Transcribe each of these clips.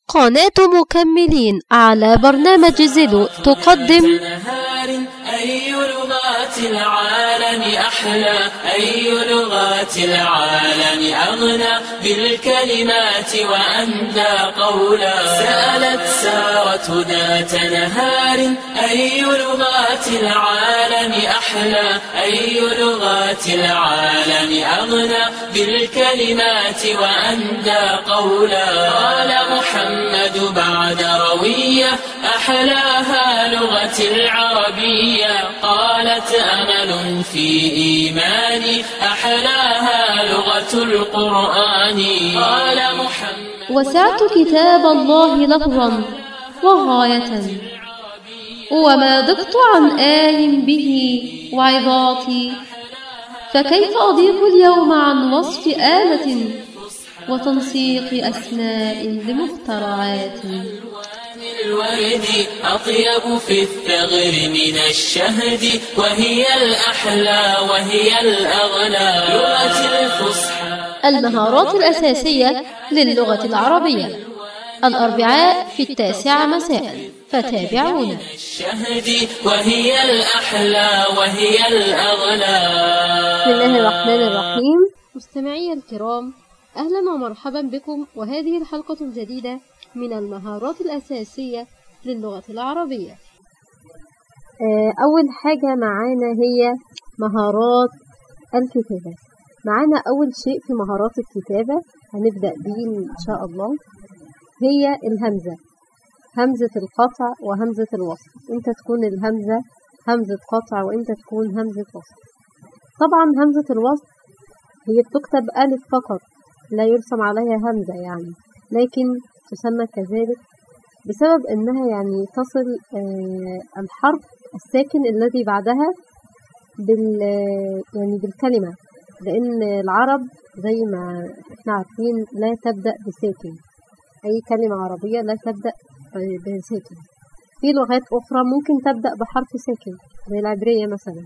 قناة مكملين على برنامج زيلو تقدم نهار أي لغات العالم أحلى أي لغات العالم أغنى بالكلمات وأندى قولا سألت سارة ذات نهار أي لغات العالم أحلى أي لغات العالم أغنى بالكلمات وأندى قولا قال محمد بعد روية أحلاها لغة العربية قالت أمل في إيماني أحلاها لغة القرآن قال محمد وسعت كتاب الله لفظا وغاية وما ضقت عن آل به وعظاتي فكيف أضيق اليوم عن وصف آلة وتنسيق أسماء لمخترعات الورد أطيب في الثغر من الشهد وهي الأحلى وهي الأغلى لغة الفصحى المهارات الأساسية للغة العربية الأربعاء في التاسعة مساء فتابعونا الشهد وهي الأحلى وهي الأغلى بسم الله الرحمن الرحيم مستمعي الكرام أهلا ومرحبا بكم وهذه الحلقة الجديدة من المهارات الأساسية للغة العربية آه، أول حاجة معانا هي مهارات الكتابة معانا أول شيء في مهارات الكتابة هنبدأ به إن شاء الله هي الهمزة همزة القطع وهمزة الوصل إمتى تكون الهمزة همزة قطع وإمتى تكون همزة وصل طبعا همزة الوصل هي بتكتب ألف فقط لا يرسم عليها همزة يعني لكن تسمى كذلك بسبب أنها يعني تصل آه، الحرف الساكن الذي بعدها بال يعني بالكلمة لأن العرب زي ما احنا عارفين لا تبدأ بساكن أي كلمة عربية لا تبدأ بساكن في لغات أخرى ممكن تبدأ بحرف ساكن زي العبرية مثلا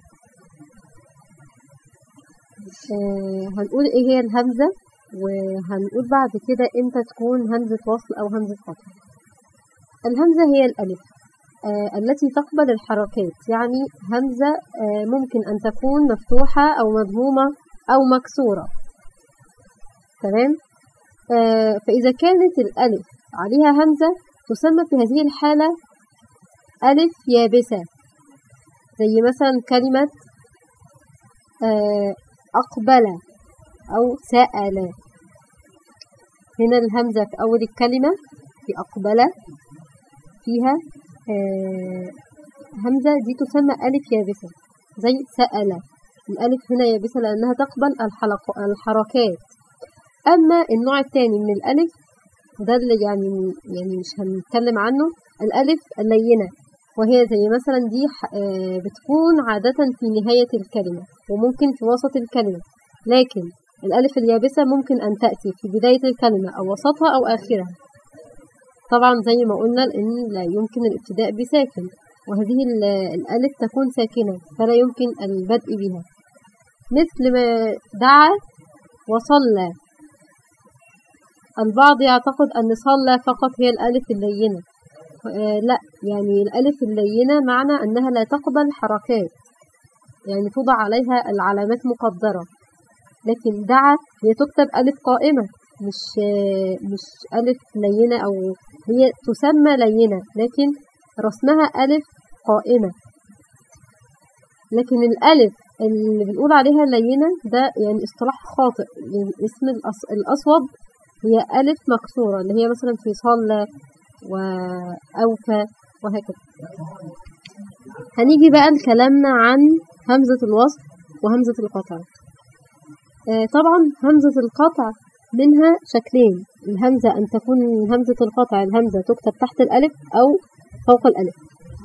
آه هنقول ايه هي الهمزة وهنقول بعد كده امتى تكون همزة وصل او همزة قطع الهمزة هي الألف آه التي تقبل الحركات يعني همزة آه ممكن أن تكون مفتوحة أو مضمومة أو مكسورة تمام آه فإذا كانت الألف عليها همزة تسمى في هذه الحالة ألف يابسة زي مثلا كلمة آه أقبل أو سأل هنا الهمزة في أول الكلمة في أقبل فيها آه همزة دي تسمى ألف يابسة زي سأل الألف هنا يابسة لأنها تقبل الحلق الحركات أما النوع الثاني من الألف ده اللي يعني يعني مش هنتكلم عنه الألف اللينة وهي زي مثلا دي آه بتكون عادة في نهاية الكلمة وممكن في وسط الكلمة لكن الألف اليابسة ممكن أن تأتي في بداية الكلمة أو وسطها أو آخرها طبعا زي ما قلنا لأن لا يمكن الابتداء بساكن وهذه الألف تكون ساكنة فلا يمكن البدء بها مثل ما دعا وصلى البعض يعتقد أن صلى فقط هي الألف اللينة آه لا يعني الألف اللينة معنى أنها لا تقبل حركات يعني توضع عليها العلامات مقدرة لكن دعا هي تكتب ألف قائمة مش مش ألف لينة أو هي تسمى لينة لكن رسمها ألف قائمة لكن الألف اللي بنقول عليها لينة ده يعني اصطلاح خاطئ يعني اسم الأصوب هي ألف مكسورة اللي هي مثلا في صلى وأوفى وهكذا هنيجي بقى لكلامنا عن همزة الوصل وهمزة القطع آه طبعا همزة القطع منها شكلين الهمزة أن تكون همزة القطع الهمزة تكتب تحت الألف أو فوق الألف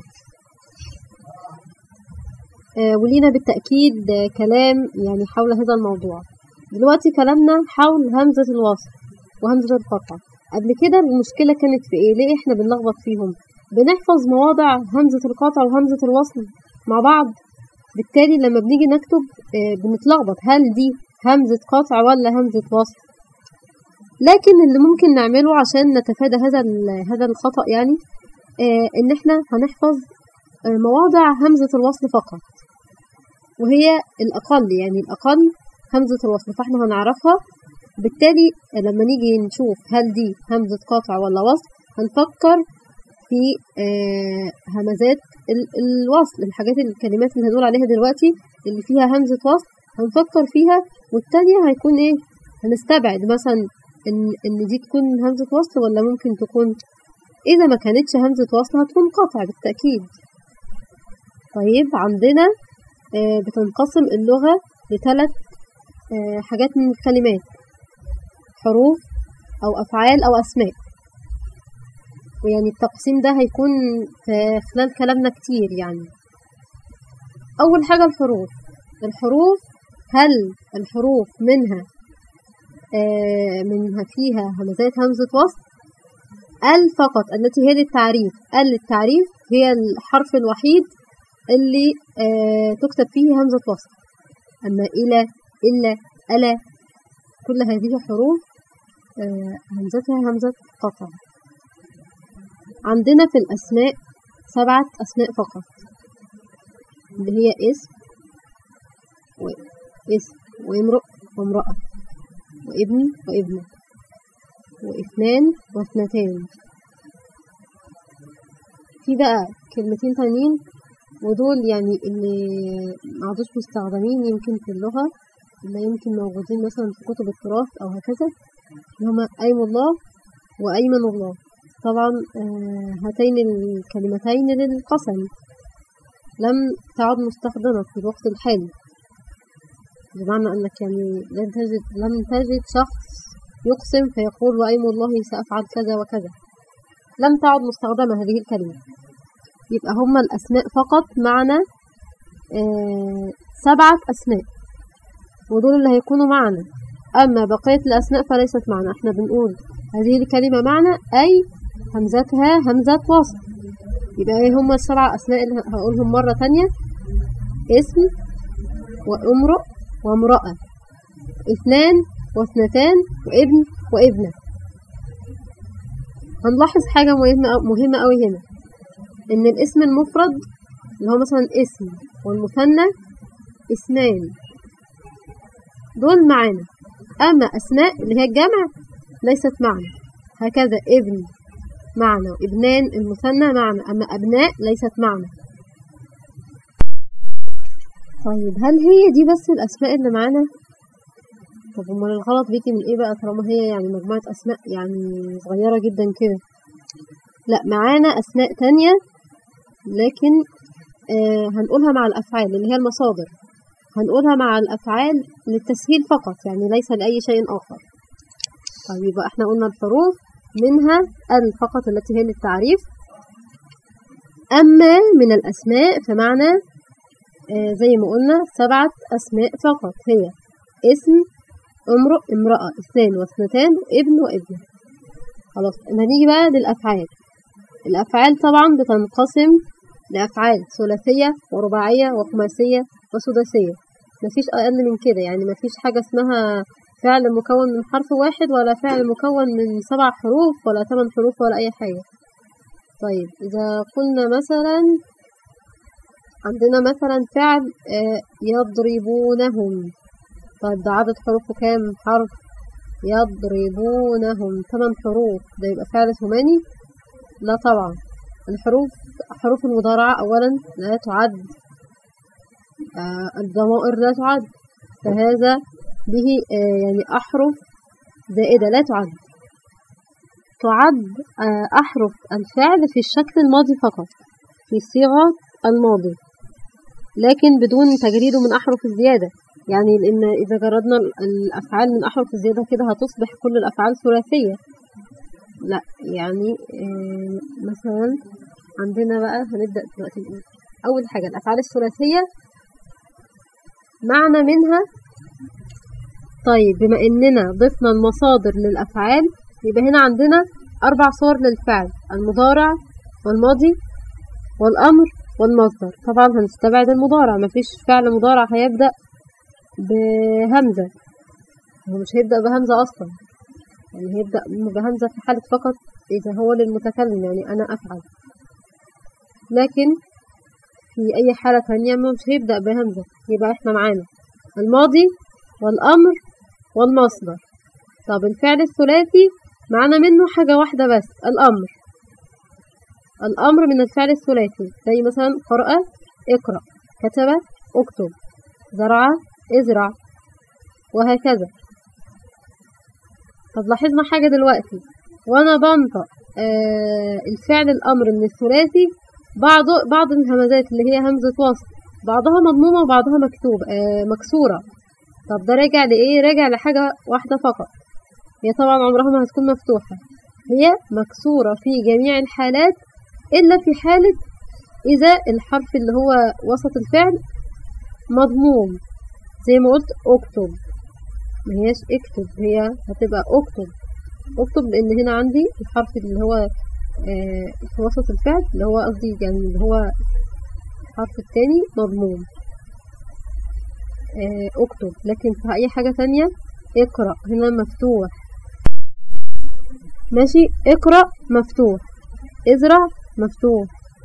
آه ولينا بالتأكيد آه كلام يعني حول هذا الموضوع دلوقتي كلامنا حول همزة الوصل وهمزة القطع قبل كده المشكلة كانت في ايه ليه احنا بنلخبط فيهم بنحفظ مواضع همزة القطع وهمزة الوصل مع بعض بالتالي لما بنيجي نكتب بنتلخبط هل دي همزة قطع ولا همزة وصل لكن اللي ممكن نعمله عشان نتفادى هذا هذا الخطأ يعني آه إن إحنا هنحفظ آه مواضع همزة الوصل فقط وهي الأقل يعني الأقل همزة الوصل فإحنا هنعرفها بالتالي لما نيجي نشوف هل دي همزة قاطع ولا وصل هنفكر في آه همزات الوصل الحاجات الكلمات اللي هنقول عليها دلوقتي اللي فيها همزة وصل هنفكر فيها والتانية هيكون ايه هنستبعد مثلا ان, إن دي تكون همزة وصل ولا ممكن تكون اذا ما كانتش همزة وصل هتكون قطع بالتأكيد طيب عندنا آه بتنقسم اللغة لثلاث آه حاجات من الكلمات حروف أو أفعال أو أسماء ويعني التقسيم ده هيكون في خلال كلامنا كتير يعني أول حاجة الحروف الحروف هل الحروف منها آه منها فيها همزات همزة وصل ال فقط التي هي للتعريف ال للتعريف هي الحرف الوحيد اللي آه تكتب فيه همزة وصل أما إلى إلا ألا كل هذه حروف آه همزتها همزة قطع عندنا في الأسماء سبعة أسماء فقط اللي هي اسم واسم وامرؤ وامرأة وابن وابنة واثنان واثنتان في بقى كلمتين تانيين ودول يعني اللي معدوش مستخدمين يمكن في اللغة اللي يمكن موجودين مثلا في كتب التراث أو هكذا اللي هما أيم الله وأيمن الله طبعا هاتين الكلمتين للقسم لم تعد مستخدمة في الوقت الحالي بمعنى أنك يعني لن تجد لم تجد شخص يقسم فيقول وأيم الله سأفعل كذا وكذا لم تعد مستخدمة هذه الكلمة يبقى هما الأسماء فقط معنا آه سبعة أسماء ودول اللي هيكونوا معنا أما بقية الأسماء فليست معنا احنا بنقول هذه الكلمة معنا أي همزتها همزة وصل يبقى ايه هما السبع أسماء اللي هقولهم مرة تانية اسم وامرؤ وامرأة اثنان واثنتان وابن وابنة هنلاحظ حاجة مهمة مهمة قوي هنا ان الاسم المفرد اللي هو مثلا اسم والمثنى اسمان دول معانا اما اسماء اللي هي الجمع ليست معنا هكذا ابن معنا وابنان المثنى معنا اما ابناء ليست معنا طيب هل هي دي بس الاسماء اللي معانا طب امال الغلط بيجي من ايه بقى طالما هي يعني مجموعة اسماء يعني صغيرة جدا كده لا معانا اسماء تانية لكن آه هنقولها مع الافعال اللي هي المصادر هنقولها مع الافعال للتسهيل فقط يعني ليس لاي شيء اخر طيب يبقى احنا قلنا الحروف منها ال فقط التي هي للتعريف اما من الاسماء فمعنى آه زي ما قلنا سبعة أسماء فقط هي اسم امرؤ امرأة اثنان واثنتان ابن وابنة خلاص هنيجي بقى للأفعال الأفعال طبعا بتنقسم لأفعال ثلاثية ورباعية وخماسية وسداسية مفيش أقل من كده يعني مفيش حاجة اسمها فعل مكون من حرف واحد ولا فعل مكون من سبع حروف ولا ثمان حروف ولا أي حاجة طيب إذا قلنا مثلا عندنا مثلا فعل يضربونهم طيب ده عدد حروفه كام حرف يضربونهم ثمان حروف ده يبقى فعل ثماني لا طبعا الحروف حروف المضارعة أولا لا تعد الضمائر لا تعد فهذا به يعني أحرف زائدة لا تعد تعد أحرف الفعل في الشكل الماضي فقط في صيغة الماضي لكن بدون تجريده من أحرف الزيادة يعني لأن إذا جردنا الأفعال من أحرف الزيادة كده هتصبح كل الأفعال ثلاثية لا يعني مثلا عندنا بقى هنبدأ دلوقتي نقول أول حاجة الأفعال الثلاثية معنى منها طيب بما إننا ضفنا المصادر للأفعال يبقى هنا عندنا أربع صور للفعل المضارع والماضي والأمر والمصدر طبعا هنستبعد المضارع مفيش فعل مضارع هيبدأ بهمزة هو مش هيبدأ بهمزة أصلا يعني هيبدأ بهمزة في حالة فقط إذا هو للمتكلم يعني أنا أفعل لكن في أي حالة تانية مش هيبدأ بهمزة يبقى إحنا معانا الماضي والأمر والمصدر طب الفعل الثلاثي معانا منه حاجة واحدة بس الأمر الأمر من الفعل الثلاثي زي مثلا قرأ اقرأ كتب اكتب زرع ازرع وهكذا طب لاحظنا حاجة دلوقتي وأنا بنطق آه الفعل الأمر من الثلاثي بعض بعض الهمزات اللي هي همزة وصل بعضها مضمومة وبعضها مكتوب آه مكسورة طب ده راجع لإيه؟ راجع لحاجة واحدة فقط هي طبعا عمرها ما هتكون مفتوحة هي مكسورة في جميع الحالات إلا في حالة إذا الحرف اللي هو وسط الفعل مضموم زي ما قلت اكتب ما هياش اكتب هي هتبقى اكتب اكتب لان هنا عندي الحرف اللي هو آه في وسط الفعل اللي هو قصدي يعني اللي هو الحرف التاني مضموم آه اكتب لكن في اي حاجة تانية اقرأ هنا مفتوح ماشي اقرأ مفتوح ازرع مفتوح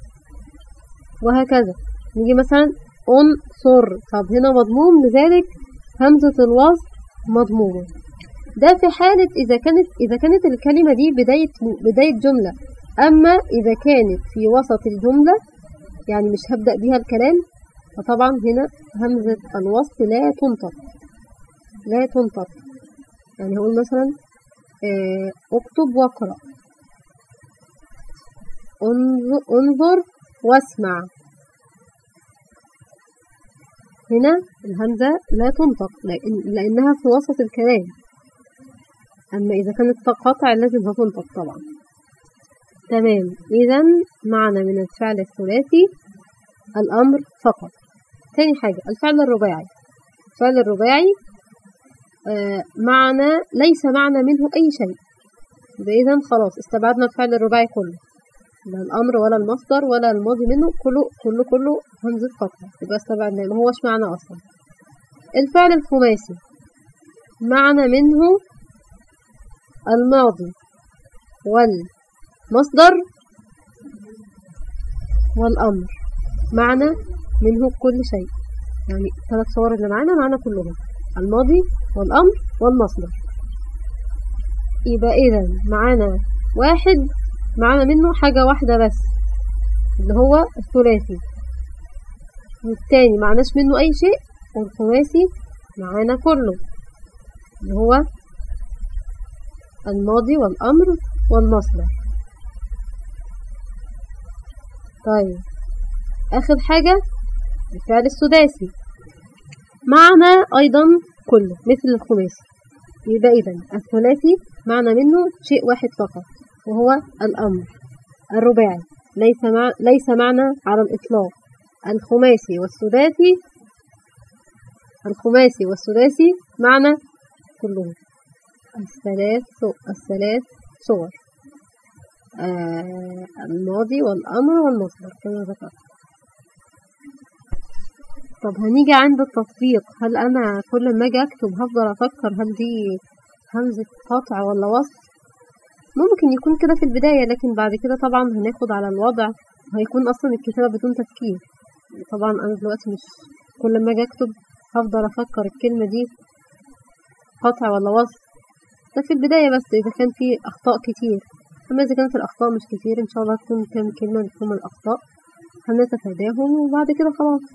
وهكذا نيجي مثلا انصر طب هنا مضموم لذلك همزة الوصل مضمومة ده في حالة إذا كانت إذا كانت الكلمة دي بداية بداية جملة أما إذا كانت في وسط الجملة يعني مش هبدأ بيها الكلام فطبعا هنا همزة الوصل لا تنطق لا تنطق يعني هقول مثلا اه اكتب واقرأ انظر واسمع هنا الهمزة لا تنطق لأن لأنها في وسط الكلام أما إذا كانت قطع لازم هتنطق طبعا تمام إذا معنى من الفعل الثلاثي الأمر فقط تاني حاجة الفعل الرباعي الفعل الرباعي آه معنى ليس معنى منه أي شيء إذا خلاص استبعدنا الفعل الرباعي كله لا الأمر ولا المصدر ولا الماضي منه كله كله كله همزة قطع يبقى استبعدناه ما هوش معنى أصلا الفعل الخماسي معنى منه الماضي والمصدر والأمر معنى منه كل شيء يعني ثلاث صور اللي معانا معانا كلهم الماضي والأمر والمصدر يبقى إذا معانا واحد معانا منه حاجة واحدة بس اللي هو الثلاثي والتاني معناش منه أي شيء والخماسي معانا كله اللي هو الماضي والأمر والمصدر طيب آخر حاجة الفعل السداسي معنى أيضا كله مثل الخماسي يبقى إذا الثلاثي معنى منه شيء واحد فقط وهو الأمر الرباعي ليس مع ليس معنى على الإطلاق الخماسي والسداسي الخماسي والسداسي معنى كلهم الثلاث الثلاث صور آه الماضي والأمر والمصدر كما ذكرت طب هنيجي عند التطبيق هل أنا كل ما أجي أكتب هفضل أفكر هل دي همزة قطع ولا وصف ممكن يكون كده في البداية لكن بعد كده طبعا هناخد على الوضع وهيكون أصلا الكتابة بدون تفكير طبعا أنا دلوقتي مش كل ما أجي أكتب هفضل أفكر الكلمة دي قطع ولا وصف ده في البداية بس إذا كان في أخطاء كتير أما إذا كانت الأخطاء مش كتير إن شاء الله تكون كام كلمة بتكون الأخطاء هنتفاداهم وبعد كده خلاص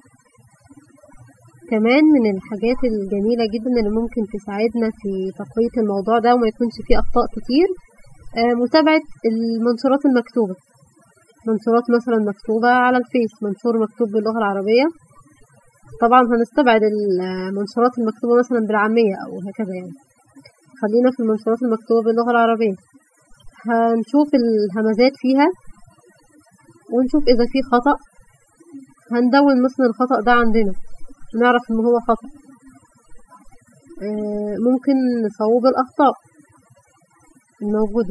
كمان من الحاجات الجميلة جدا اللي ممكن تساعدنا في تقوية الموضوع ده وما يكونش فيه أخطاء كتير آه متابعة المنشورات المكتوبة منشورات مثلا مكتوبة على الفيس منشور مكتوب باللغة العربية طبعا هنستبعد المنشورات المكتوبة مثلا بالعامية أو هكذا يعني خلينا في المنشورات المكتوبة باللغة العربية هنشوف الهمزات فيها ونشوف إذا في خطأ هندون مثلا الخطأ ده عندنا نعرف إن هو خطأ ممكن نصوب الأخطاء الموجودة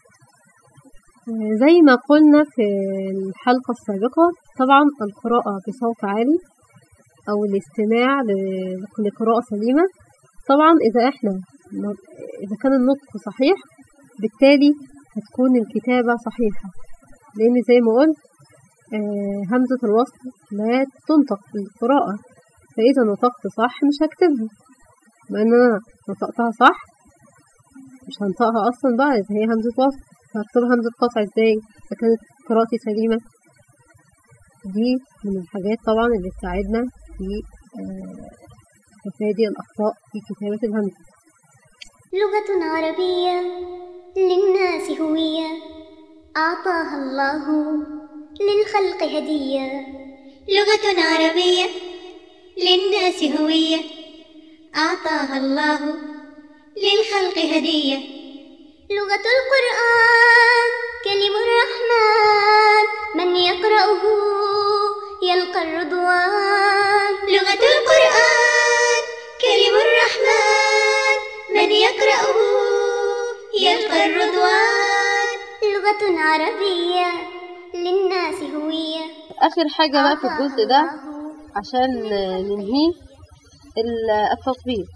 زي ما قلنا في الحلقة السابقة طبعا القراءة بصوت عالي أو الاستماع لقراءة سليمة طبعا إذا إحنا إذا كان النطق صحيح بالتالي هتكون الكتابة صحيحة لأن زي ما قلت آه، همزة الوصل لا تنطق في القراءة فإذا نطقت صح مش هكتبها مع إن أنا نطقتها صح مش هنطقها أصلا بقى إذا هي همزة وصل هكتبها همزة قطع إزاي إذا كانت قراءتي سليمة دي من الحاجات طبعا اللي تساعدنا في آه، تفادي الأخطاء في كتابة الهمزة لغة عربية للناس هوية أعطاها الله للخلق هدية لغة عربية للناس هوية أعطاها الله للخلق هدية لغة القرآن كلم الرحمن من يقرأه يلقى الرضوان لغة القرآن كلم الرحمن من يقرأه يلقى الرضوان لغة عربية للناس هوية آخر حاجة بقى في الجزء ده عشان ننهيه ال- التطبيق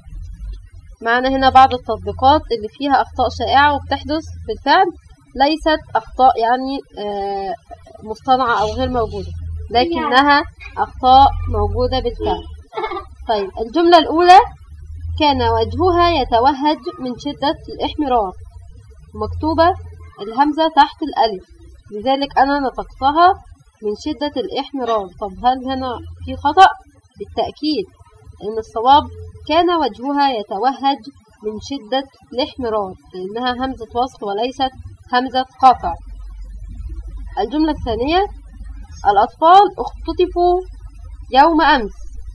معنا هنا بعض التطبيقات اللي فيها أخطاء شائعة وبتحدث بالفعل ليست أخطاء يعني آه، مصطنعة أو غير موجودة لكنها أخطاء موجودة بالفعل طيب الجملة الأولى كان وجهها يتوهج من شدة الإحمرار مكتوبة الهمزة تحت الألف لذلك أنا نطقتها من شدة الإحمرار طب هل هنا في خطأ؟ بالتأكيد إن الصواب كان وجهها يتوهج من شدة الاحمرار لأنها همزة وصل وليست همزة قطع الجملة الثانية الأطفال اختطفوا يوم أمس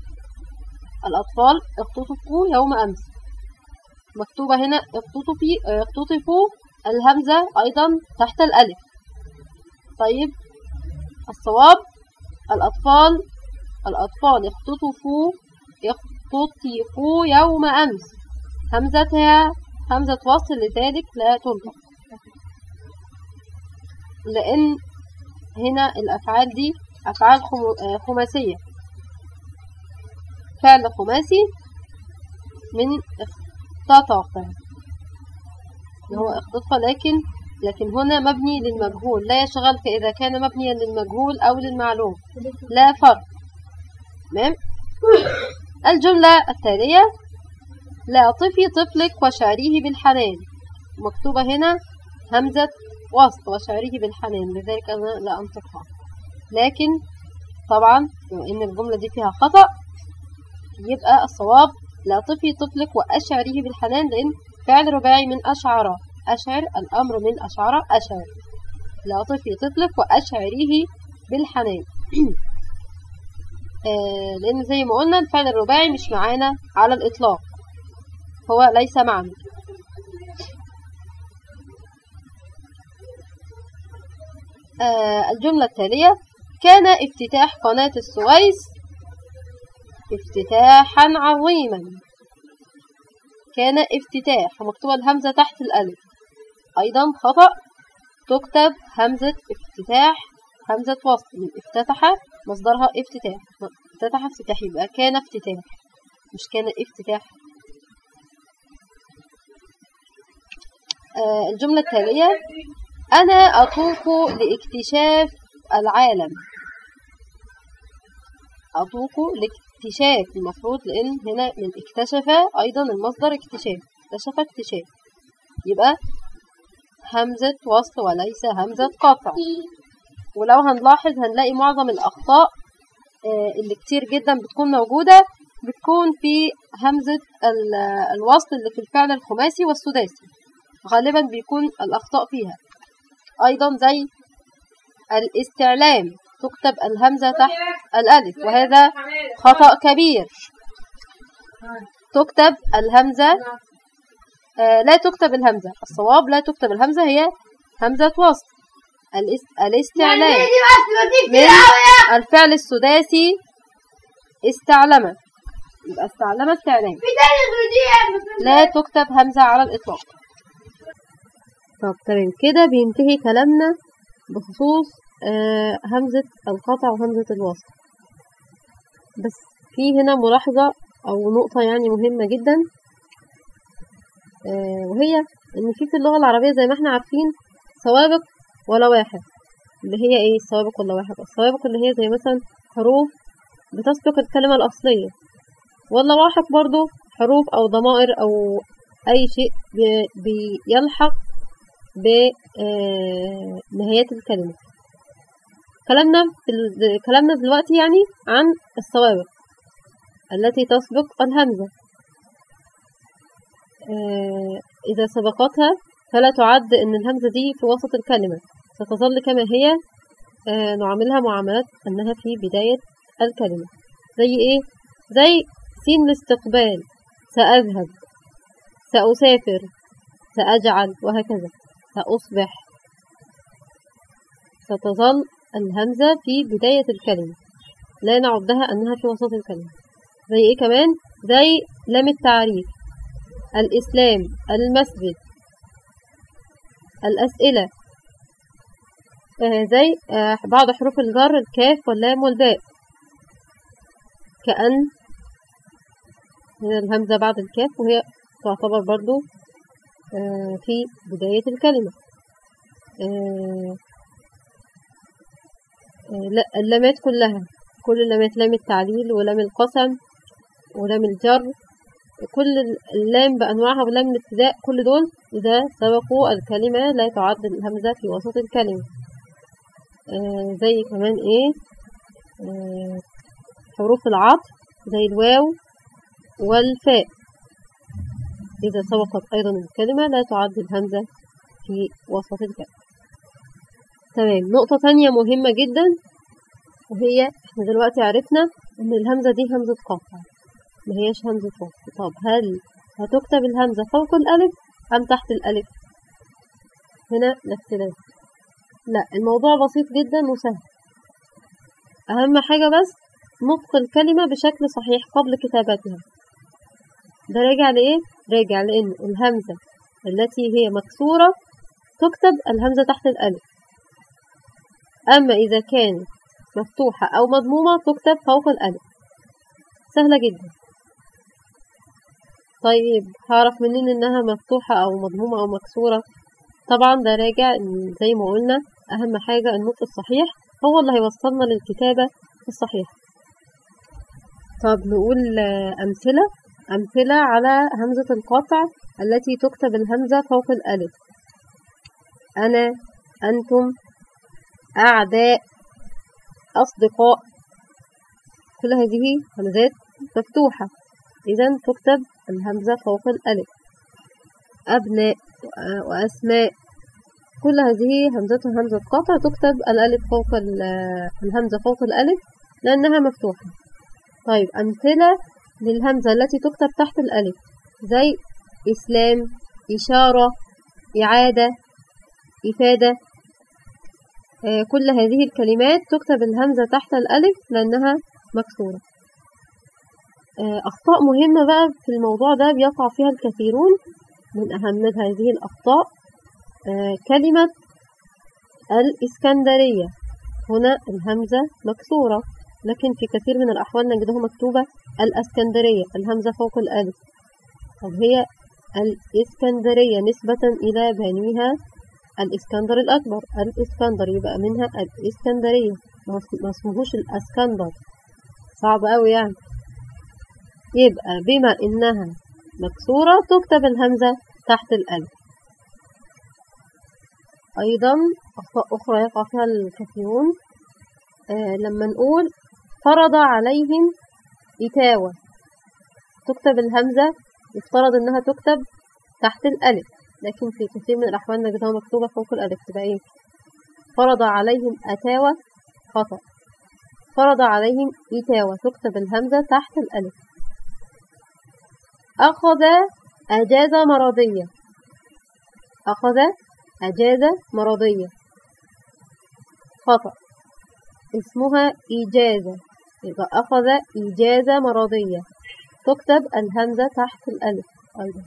الأطفال اختطفوا يوم أمس مكتوبة هنا اختطفي اختطفوا الهمزة أيضا تحت الألف طيب الصواب الأطفال الأطفال اختطفوا اختطفوا يوم أمس همزتها همزة وصل لذلك لا تنطق لأن هنا الأفعال دي أفعال خم- آه، خماسية فعل خماسي من اختطف اللي هو اختطف لكن لكن هنا مبني للمجهول لا يشغلك إذا كان مبنيا للمجهول أو للمعلوم لا فرق تمام الجملة التالية لا طفي طفلك وشعريه بالحنان مكتوبة هنا همزة وسط وشعريه بالحنان لذلك أنا لا أنطقها لكن طبعا بما إن الجملة دي فيها خطأ يبقى الصواب لا طفي طفلك وأشعريه بالحنان لأن فعل رباعي من أشعر أشعر الأمر من أشعر أشعر لا طفي طفلك وأشعريه بالحنان آه، لأن زي ما قلنا الفعل الرباعي مش معانا على الإطلاق هو ليس معنا آه، الجملة التالية كان افتتاح قناة السويس افتتاحا عظيما كان افتتاح ومكتوبة الهمزة تحت الألف أيضا خطأ تكتب همزة افتتاح همزة وصل من افتتح مصدرها افتتاح افتتح افتتاح يبقى كان افتتاح مش كان افتتاح آه الجملة التالية أنا أطوف لاكتشاف العالم أطوف لاكتشاف المفروض لأن هنا من اكتشف أيضا المصدر اكتشاف اكتشف اكتشاف يبقى همزة وصل وليس همزة قطع ولو هنلاحظ هنلاقي معظم الأخطاء آه، اللي كتير جدا بتكون موجودة بتكون في همزة ال- الوصل اللي في الفعل الخماسي والسداسي غالبا بيكون الأخطاء فيها أيضا زي الاستعلام تكتب الهمزة تحت الألف وهذا خطأ كبير تكتب الهمزة آه، لا تكتب الهمزة الصواب لا تكتب الهمزة هي همزة وصل الاس- الاستعلام من الفعل السداسي استعلم يبقى استعلم استعلام لا تكتب همزة على الإطلاق طب تمام كده بينتهي كلامنا بخصوص آه همزة القطع وهمزة الوصل بس في هنا ملاحظة أو نقطة يعني مهمة جدا آه وهي إن في في اللغة العربية زي ما احنا عارفين سوابق ولواحق اللي هي ايه السوابق واللواحق السوابق اللي هي زي مثلا حروف بتسبق الكلمة الأصلية واللواحق برضو حروف أو ضمائر أو أي شيء بي- بيلحق بنهاية الكلمة كلامنا في ال- كلامنا دلوقتي يعني عن السوابق التي تسبق الهمزة آه، إذا سبقتها فلا تعد إن الهمزة دي في وسط الكلمة ستظل كما هي آه، نعاملها معاملات أنها في بداية الكلمة زي إيه؟ زي سين الاستقبال سأذهب سأسافر سأجعل وهكذا سأصبح ستظل الهمزة في بداية الكلمة لا نعدها أنها في وسط الكلمة زي إيه كمان؟ زي لام التعريف الإسلام المسجد الأسئلة آه زي آه بعض حروف الجر الكاف واللام والباء كأن هنا الهمزة بعد الكاف وهي تعتبر برضو آه في بداية الكلمة آه آه لا اللامات كلها كل اللامات لام التعليل ولام القسم ولام الجر كل اللام بأنواعها ولام الابتداء كل دول إذا سبقوا الكلمة لا تعد الهمزة في وسط الكلمة آه زي كمان إيه آه حروف العطف زي الواو والفاء إذا سبقت أيضا الكلمة لا تعد الهمزة في وسط الكلمة تمام نقطة تانية مهمة جدا وهي احنا دلوقتي عرفنا ان الهمزة دي همزة قطع ما هيش همزة وصل طب هل هتكتب الهمزة فوق الألف أم تحت الألف هنا الاختلاف لا الموضوع بسيط جدا وسهل أهم حاجة بس نطق الكلمة بشكل صحيح قبل كتابتها ده راجع لإيه؟ راجع لأن الهمزة التي هي مكسورة تكتب الهمزة تحت الألف أما إذا كانت مفتوحة أو مضمومة تكتب فوق الألف سهلة جدا طيب هعرف منين إنها مفتوحة أو مضمومة أو مكسورة طبعا ده راجع إن زي ما قلنا أهم حاجة النطق الصحيح هو اللي هيوصلنا للكتابة الصحيحة طب نقول آه، أمثلة أمثلة على همزة القطع التي تكتب الهمزة فوق الألف أنا أنتم أعداء أصدقاء كل هذه همزات مفتوحة إذا تكتب الهمزة فوق الألف أبناء وأ- وأسماء كل هذه همزتها همزة قطع تكتب الألف فوق ال- الهمزة فوق الألف لأنها مفتوحة طيب أمثلة للهمزة التي تكتب تحت الألف زي إسلام إشارة إعادة إفادة آه، كل هذه الكلمات تكتب الهمزة تحت الألف لأنها مكسورة آه، أخطاء مهمة بقى في الموضوع ده بيقع فيها الكثيرون من أهم هذه الأخطاء آه، كلمة الإسكندرية هنا الهمزة مكسورة لكن في كثير من الأحوال نجدها مكتوبة الأسكندرية الهمزة فوق الألف طب هي الإسكندرية نسبة إلى بنيها الإسكندر الأكبر الإسكندر يبقى منها الإسكندرية ما اسم- ما اسمهوش الأسكندر صعب أوي يعني يبقى بما إنها مكسورة تكتب الهمزة تحت الألف أيضا أخطاء أخرى يقع فيها الكثيرون آه لما نقول فرض عليهم إتاوة تكتب الهمزة يفترض إنها تكتب تحت الألف لكن في كثير من الأحوال نجدها مكتوبة فوق الألف تبقى إيه فرض عليهم أتاوة خطأ فرض عليهم إتاوة تكتب الهمزة تحت الألف أخذ أجازة مرضية أخذ أجازة مرضية خطأ اسمها إجازة يبقى أخذ إجازة مرضية تكتب الهمزة تحت الألف أيضا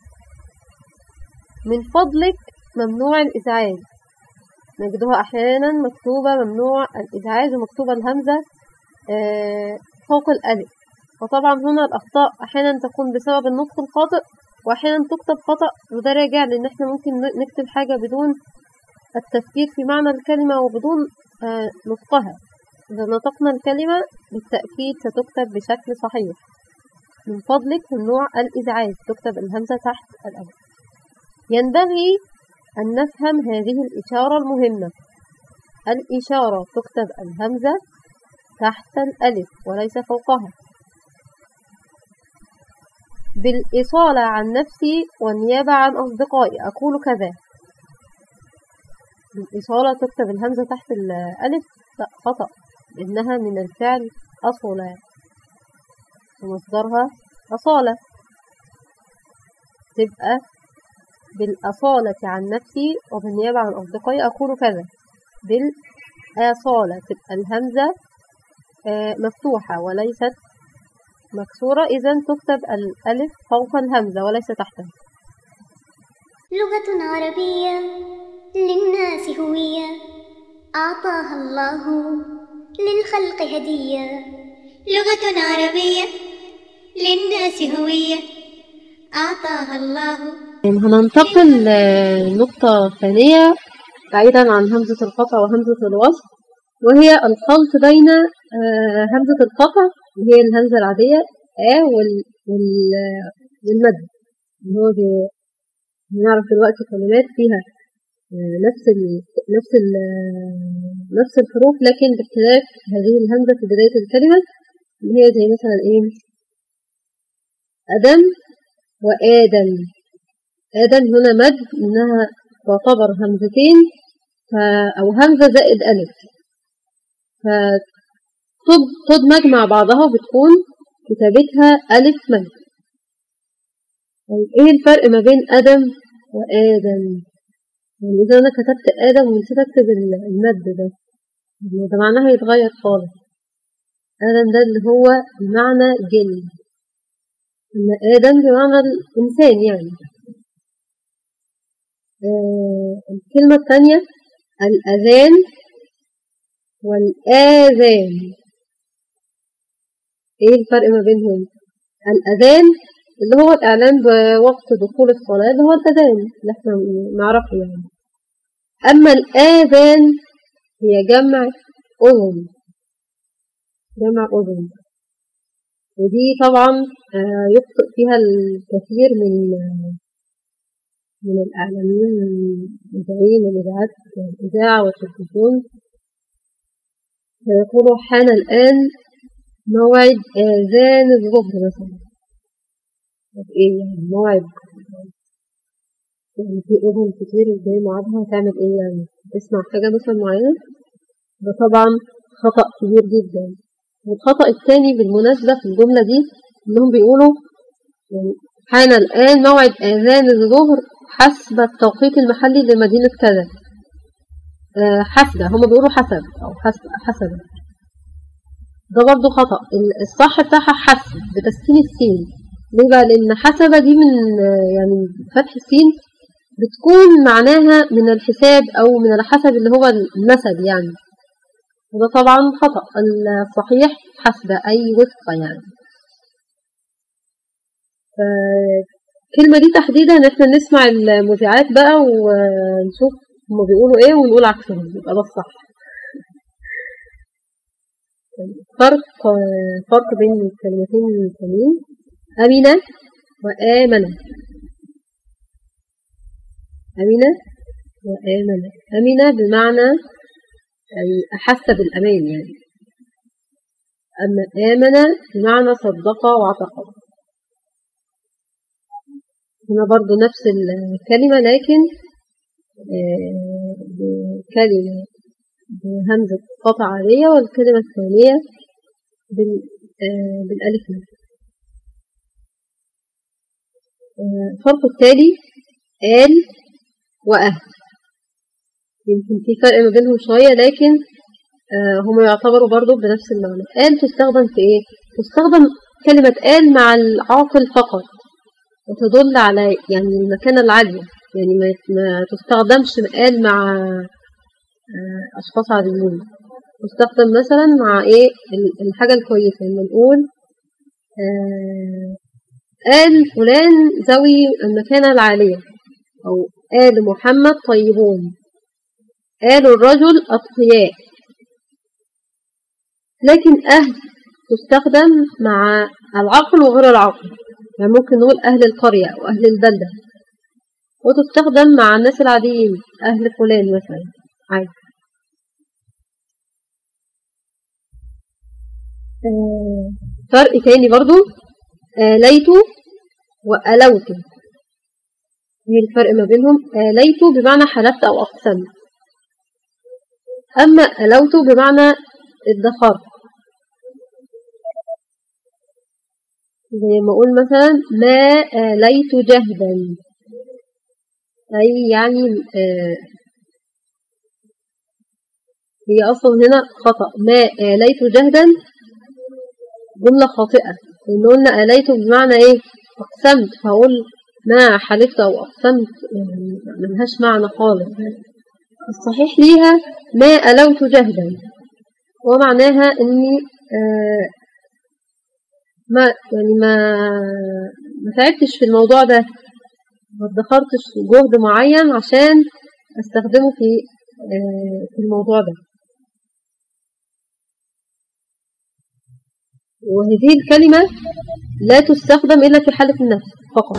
من فضلك ممنوع الإزعاج نجدها أحيانا مكتوبة ممنوع الإزعاج ومكتوبة الهمزة آه، فوق الألف وطبعا هنا الأخطاء أحيانا تكون بسبب النطق الخاطئ وأحيانا تكتب خطأ وده راجع لأن احنا ممكن ن- نكتب حاجة بدون التفكير في معنى الكلمة وبدون آه، نطقها إذا نطقنا الكلمة بالتأكيد ستكتب بشكل صحيح من فضلك ممنوع الإزعاج تكتب الهمزة تحت الألف ينبغي أن نفهم هذه الإشارة المهمة الإشارة تكتب الهمزة تحت الألف وليس فوقها بالإصالة عن نفسي والنيابة عن أصدقائي أقول كذا بالإصالة تكتب الهمزة تحت الألف لا خطأ إنها من الفعل أصلا ومصدرها أصالة تبقى بالأصالة عن نفسي وبالنيابة عن أصدقائي أقول كذا بالأصالة تبقى الهمزة آه، مفتوحة وليست مكسورة إذا تكتب الألف فوق الهمزة وليس تحتها لغة عربية للناس هوية أعطاها الله للخلق هدية لغة عربية للناس هوية أعطاها الله هننتقل لنقطة ثانية بعيدا عن همزة القطع وهمزة الوصل وهي الخلط بين آه، همزة القطع اللي هي الهمزة العادية آ وال- وال- والمد اللي هو بي- بنعرف دلوقتي كلمات فيها آه، نفس ال نفس ال نفس الحروف لكن باختلاف هذه الهمزة في بداية الكلمة اللي هي زي مثلا ايه أدم وآدم آدم هنا مد إنها تعتبر همزتين ف- أو همزة زائد ألف فتدمج مع بعضها وبتكون كتابتها ألف مد طيب إيه الفرق ما بين آدم وآدم؟ يعني إذا أنا كتبت آدم ونسيت أكتب ال- المد ده يعني ده معناها يتغير خالص آدم ده اللي هو بمعنى جن أما آدم بمعنى الإنسان يعني آه الكلمة الثانية الأذان والآذان إيه الفرق ما بينهم؟ الأذان اللي هو الإعلان بوقت دخول الصلاة اللي هو الأذان اللي احنا نعرفه يعني أما الآذان هي جمع أذن جمع أذن ودي طبعا آه، يخطئ فيها الكثير من من الإعلاميين المذيعين الإذاعات الإذاعة والتلفزيون فيقولوا حان الآن موعد آذان الظهر مثلا طب إيه يعني موعد يعني في أذن كتير جاي ميعادها هتعمل إيه يعني تسمع حاجة مثلا معينة ده طبعا خطأ كبير جدا والخطأ الثاني بالمناسبة في الجملة دي إنهم بيقولوا يعني حان الآن موعد آذان الظهر حسب التوقيت المحلي لمدينة كذا آه، حسب هم بيقولوا حسب أو حسب حسب ده برضو خطأ ال- الصح بتاعها حسب بتسكين السين ليه بقى لأن حسب دي من آه، يعني فتح السين بتكون معناها من الحساب أو من الحسب اللي هو النسب يعني وده طبعا خطأ الصحيح حسب أي وفق يعني الكلمة دي تحديدا احنا نسمع المذيعات بقى ونشوف هما بيقولوا ايه ونقول عكسهم يبقى ده الصح فرق فرق بين الكلمتين التانيين أمنة وآمنة أمنة وآمنة أمنة بمعنى أي أحس بالأمان يعني أما آمن بمعنى صدق واعتقد هنا برضو نفس الكلمة لكن آه، بكلمة بهمزة قطع عادية والكلمة الثانية بال آه، بالألف م. آه، الفرق التالي آل وأهل يمكن في فرق ما بينهم شوية لكن آه، هما يعتبروا برضو بنفس المعنى آل تستخدم في إيه؟ تستخدم كلمة آل مع العاقل فقط وتدل على يعني المكانة العالية يعني ما ما تستخدمش آل مع آه، أشخاص عاديين تستخدم مثلا مع إيه ال- الحاجة الكويسة لما نقول آه، آل فلان ذوي المكانة العالية أو آل محمد طيبون آل الرجل أتقياء لكن أهل تستخدم مع العقل وغير العقل يعني ممكن نقول أهل القرية أو أهل البلدة وتستخدم مع الناس العاديين أهل فلان مثلا عادي آه، فرق تاني برضو آليت وألوت ايه الفرق ما بينهم آليت بمعنى حلفت أو أقسمت أما ألوت بمعنى ادخرت زي ما أقول مثلا ما آليت جهدا أي يعني آه هي أصلا هنا خطأ ما آليت جهدا جملة خاطئة لأن قلنا آليت بمعنى إيه أقسمت فأقول ما حلفت أو أقسمت يعني ملهاش معنى خالص الصحيح ليها ما ألوت جهدا ومعناها إني آه ما يعني ما ما تعبتش في الموضوع ده ما ادخرتش جهد معين عشان استخدمه في آه في الموضوع ده وهذه الكلمة لا تستخدم إلا في حالة النفس فقط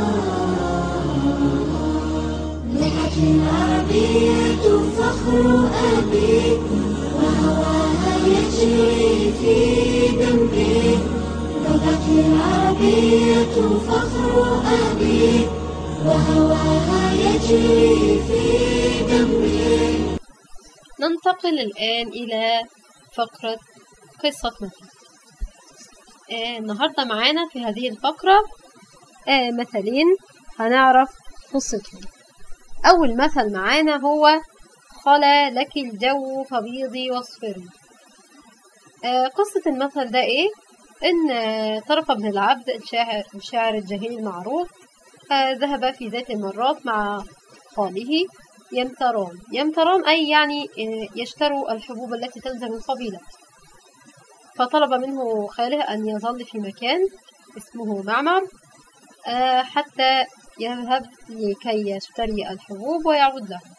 العربية فخر أبي وهواها يجري في دمي لغتي العربية فخر أبي وهواها يجري في دمي ننتقل الآن إلى فقرة قصة مثل آه النهاردة معانا في هذه الفقرة آه مثلين هنعرف قصتهم أول مثل معانا هو خلا لك الجو فبيضي واصفري آه قصة المثل ده إيه؟ إن آه طرف بن العبد الشاعر, الشاعر الجاهلي المعروف آه ذهب في ذات المرات مع خاله يمتران يمتران أي يعني آه يشتروا الحبوب التي تلزم القبيلة فطلب منه خاله أن يظل في مكان اسمه معمر آه حتى يذهب لكي يشتري الحبوب ويعود له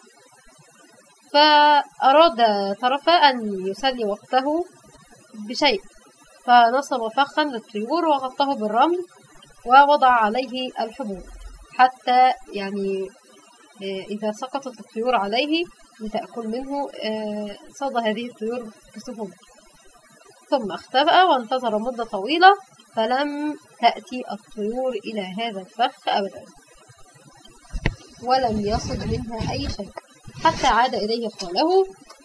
فأراد طرفة أن يسلي وقته بشيء فنصب فخا للطيور وغطاه بالرمل ووضع عليه الحبوب حتى يعني إذا سقطت الطيور عليه لتأكل منه صاد هذه الطيور بسهولة ثم اختبأ وانتظر مدة طويلة فلم تأتي الطيور إلى هذا الفخ أبدا ولم يصد منها أي شيء حتى عاد إليه خاله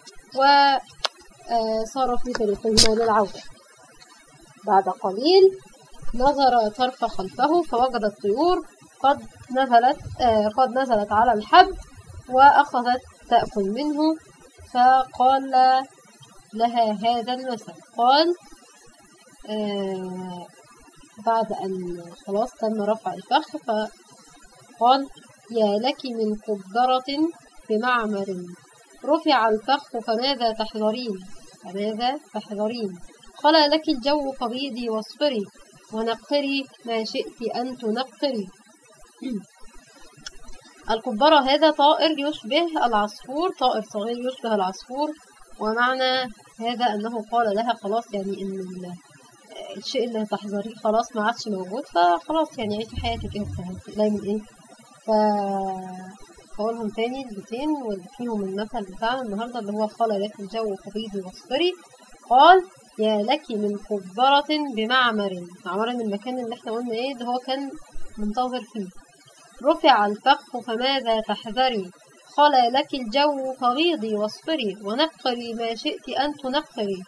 وصار في طريقهما للعودة بعد قليل نظر طرف خلفه فوجد الطيور قد نزلت قد نزلت على الحب وأخذت تأكل منه فقال لها هذا المثل قال آه بعد أن خلاص تم رفع الفخ فقال يا لك من قدرة بمعمر رفع الفخ فماذا تحذرين فماذا تحذرين قال لك الجو فبيضي واصفري ونقري ما شئت أن تنقري الكبرة هذا طائر يشبه العصفور طائر صغير يشبه العصفور ومعنى هذا أنه قال لها خلاص يعني إن الشيء اللي هتحذريه خلاص ما عادش موجود فخلاص يعني عيشي حياتك انت هتلاقي من ايه ف بقولهم تاني البيتين واللي فيهم المثل بتاعنا النهارده اللي هو قال لك الجو قبيضي واصفري قال يا لك من قبرة بمعمر معمر من المكان اللي احنا قلنا ايه ده هو كان منتظر فيه رفع الفخ فماذا تحذري قال لك الجو قبيضي واصفري ونقري ما شئت أن تنقري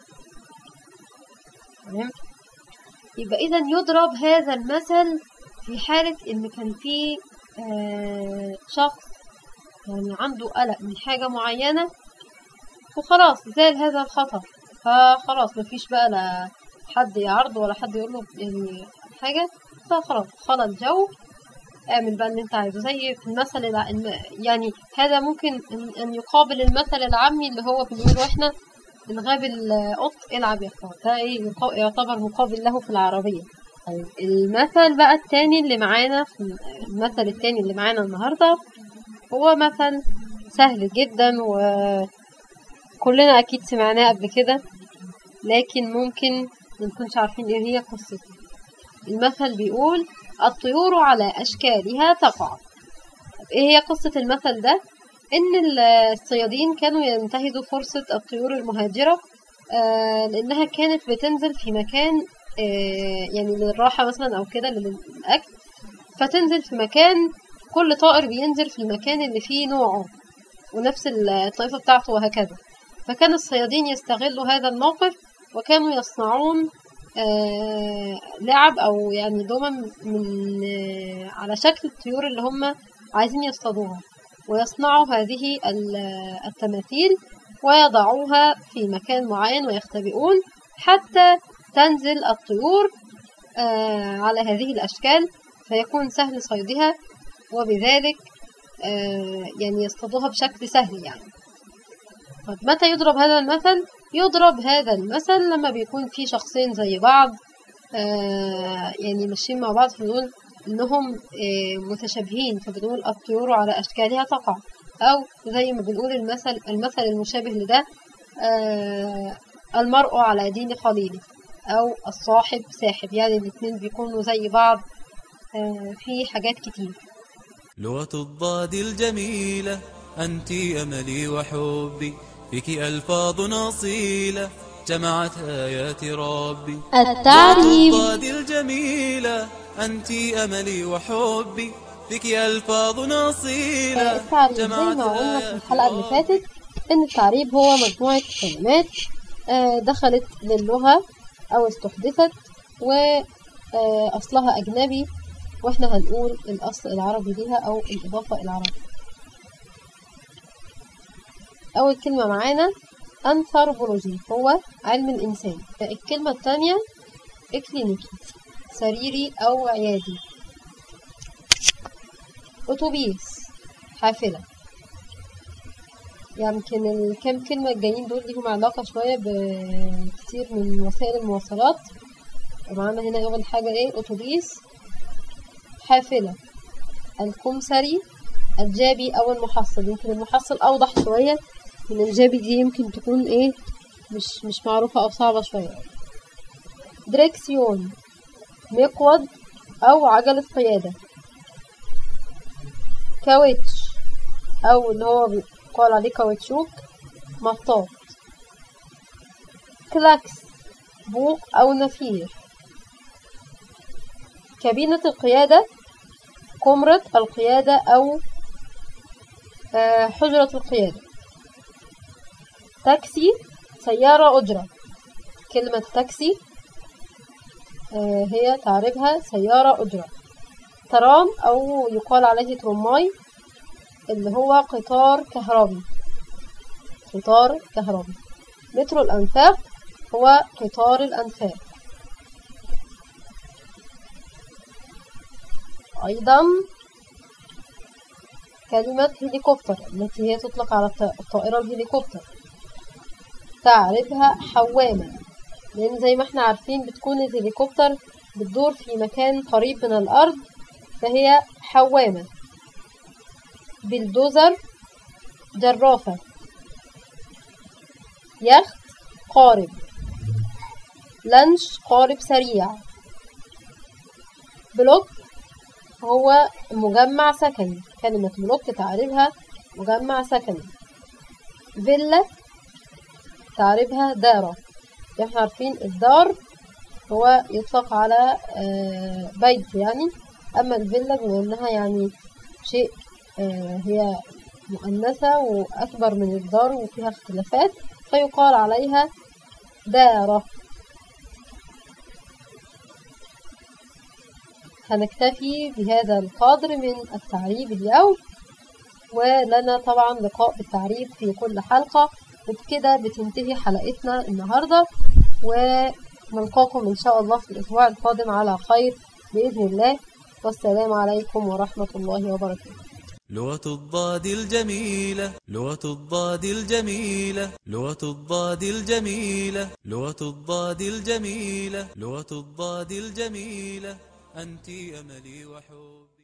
تمام يبقى إذا يضرب هذا المثل في حالة إن كان في آه شخص يعني عنده قلق من حاجة معينة وخلاص زال هذا الخطر فخلاص مفيش بقى لا حد يعرض ولا حد يقول له يعني حاجة فخلاص خلى الجو اعمل بقى اللي انت عايزه زي في المثل الع... يعني هذا ممكن ان يقابل المثل العامي اللي هو بنقوله احنا ان غاب القط العب يا اخوان ده ايه يعتبر مقابل له في العربية طيب المثل بقى التاني اللي معانا في المثل التاني اللي معانا النهاردة هو مثل سهل جدا وكلنا أكيد سمعناه قبل كده لكن ممكن منكونش عارفين ايه هي قصته المثل بيقول الطيور على أشكالها تقع طب ايه هي قصة المثل ده؟ إن ال- الصيادين كانوا ينتهزوا فرصة الطيور المهاجرة آه، لأنها كانت بتنزل في مكان آه، يعني للراحة مثلا أو كده للأكل فتنزل في مكان كل طائر بينزل في المكان اللي فيه نوعه ونفس الطائفة بتاعته وهكذا فكان الصيادين يستغلوا هذا الموقف وكانوا يصنعون آه، لعب أو يعني دمم من آه، على شكل الطيور اللي هم عايزين يصطادوها ويصنعوا هذه ال- التماثيل ويضعوها في مكان معين ويختبئون حتى تنزل الطيور آه، على هذه الأشكال فيكون سهل صيدها وبذلك آه، يعني يصطادوها بشكل سهل يعني طب متى يضرب هذا المثل؟ يضرب هذا المثل لما بيكون في شخصين زي بعض آه، يعني ماشيين مع بعض فبنقول إنهم آه، متشابهين فبنقول الطيور على أشكالها تقع أو زي ما بنقول المثل المثل المشابه لده آه، المرء على دين خليله أو الصاحب ساحب يعني الاتنين بيكونوا زي بعض آه، في حاجات كتير لغة الضاد الجميلة أنت أملي وحبي فيك ألفاظ أصيلة جمعت آيات ربي التعريف الضاد الجميلة أنت أملي وحبي فيك ألفاظ أصيلة التعريف زي ما قلنا في الحلقة اللي فاتت إن التعريف هو مجموعة كلمات آه، دخلت للغة أو استحدثت وأصلها أجنبي وإحنا هنقول الأصل العربي ليها أو الإضافة العربية أول كلمة معانا أنثروبولوجي هو علم الإنسان الكلمة الثانية إكلينيكي سريري أو عيادي أتوبيس حافلة يمكن الكام كلمة الجايين دول ليهم علاقة شوية بكتير من وسائل المواصلات ومعانا هنا أول حاجة إيه أتوبيس حافلة الكمثري الجابي أو المحصل يمكن المحصل أوضح شوية من الجابي دي يمكن تكون إيه مش مش معروفة أو صعبة شوية دريكسيون مقود أو عجلة قيادة كاوتش أو اللي هو بيقال عليه كاوتشوك مطاط كلاكس بوق أو نفير كابينة القيادة كمرة القيادة أو آه، حجرة القيادة تاكسي سيارة أجرة كلمة تاكسي آه، هي تعريفها سيارة أجرة ترام أو يقال عليه ترماي اللي هو قطار كهربي قطار كهربي مترو الأنفاق هو قطار الأنفاق أيضا كلمة هليكوبتر التي هي تطلق على الط- الطائرة الهليكوبتر تعرفها حوامة لأن زي ما احنا عارفين بتكون الهليكوبتر بتدور في مكان قريب من الأرض فهي حوامة بلدوزر جرافة يخت قارب لانش قارب سريع بلوك هو مجمع سكني كلمة بلوك تعريفها مجمع سكني فيلا تعريفها دارة احنا عارفين الدار هو يطلق على آه، بيت يعني أما الفيلا بما إنها يعني شيء آه، هي مؤنثة وأكبر من الدار وفيها اختلافات فيقال عليها دارة هنكتفي بهذا القدر من التعريب اليوم ولنا طبعا لقاء بالتعريب في كل حلقة وبكده بتنتهي حلقتنا النهاردة ونلقاكم إن شاء الله في الأسبوع القادم على خير بإذن الله والسلام عليكم ورحمة الله وبركاته لغة الضاد الجميلة لغة الضاد الجميلة لغة الضاد الجميلة لغة الضاد الجميلة لغة الضاد الجميلة أنت أملي وحبي